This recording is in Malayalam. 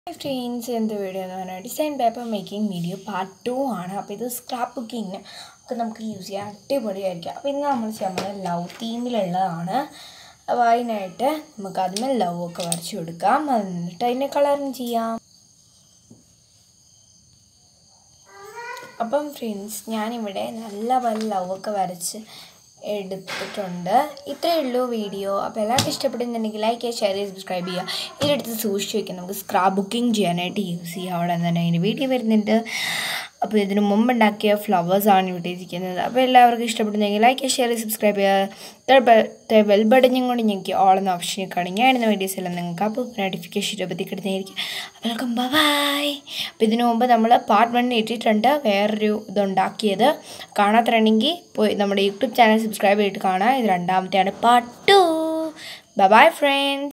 ഫ്രണ്ട്സ് എന്ത് വീഡിയോ എന്ന് പറഞ്ഞാൽ design paper making video part two ആണ് അപ്പോൾ ഇത് സ്ക്രാപ്പ് ബുക്കിങ്ങിന് ഒക്കെ നമുക്ക് യൂസ് ചെയ്യാൻ അടിപൊളിയായിരിക്കും അപ്പോൾ ഇന്ന് നമ്മൾ ചെയ്യാൻ പോകുന്നത് ലവ് തീമിലുള്ളതാണ് അപ്പോൾ അതിനായിട്ട് നമുക്ക് അതിന് ലവ് ഒക്കെ വരച്ചു കൊടുക്കാം എന്നിട്ട് അതിനെ കളറും ചെയ്യാം അപ്പം ഫ്രണ്ട്സ് ഞാനിവിടെ നല്ല പോലെ ലവ് ഒക്കെ വരച്ച് എടുത്തിട്ടുണ്ട് ഇത്രയേ ഉള്ളൂ വീഡിയോ അപ്പോൾ എല്ലാവർക്കും ഇഷ്ടപ്പെടുന്നുണ്ടെങ്കിൽ ലൈക്ക് ചെയ്യുക ഷെയർ ചെയ്ത് സബ്സ്ക്രൈബ് ചെയ്യുക ഇതിലെടുത്ത് സൂക്ഷിച്ച് വയ്ക്കാം നമുക്ക് സ്ക്രാബ് ബുക്കിംഗ് ചെയ്യാനായിട്ട് യൂസ് ചെയ്യാം അവിടെ തന്നെ അതിന് വീഡിയോ വരുന്നുണ്ട് അപ്പോൾ ഇതിന് മുമ്പ് ഉണ്ടാക്കിയ ഫ്ലവേഴ്സാണ് ഇവിടെ ഇരിക്കുന്നത് അപ്പോൾ എല്ലാവർക്കും ഇഷ്ടപ്പെടുന്നെങ്കിൽ ലൈക്ക് ചെയ്യുക ഷെയർ ചെയ്ത് സബ്സ്ക്രൈബ് ചെയ്യുക ബെൽ ബട്ടഞ്ഞും കൊണ്ട് ഞങ്ങൾക്ക് ഓൾ എന്ന ഓപ്ഷനിൽ കാണും ഞാൻ ഇടുന്ന വീഡിയോസ് എല്ലാം നിങ്ങൾക്ക് അപ്പോൾ നോട്ടിഫിക്കേഷൻ രൂപത്തിൽ കിട്ടുന്നതായിരിക്കും അപ്പോൾ വെൽക്കം ബൈ അപ്പോൾ ഇതിനു മുമ്പ് നമ്മൾ പാർട്ട് വൺ ഇട്ടിട്ടുണ്ട് വേറൊരു ഇതുണ്ടാക്കിയത് കാണാത്തരണെങ്കിൽ പോയി നമ്മുടെ യൂട്യൂബ് ചാനൽ സബ്സ്ക്രൈബ് ചെയ്തിട്ട് കാണാം ഇത് രണ്ടാമത്തെയാണ് പാർട്ട് ടു ബൈ ഫ്രണ്ട്സ്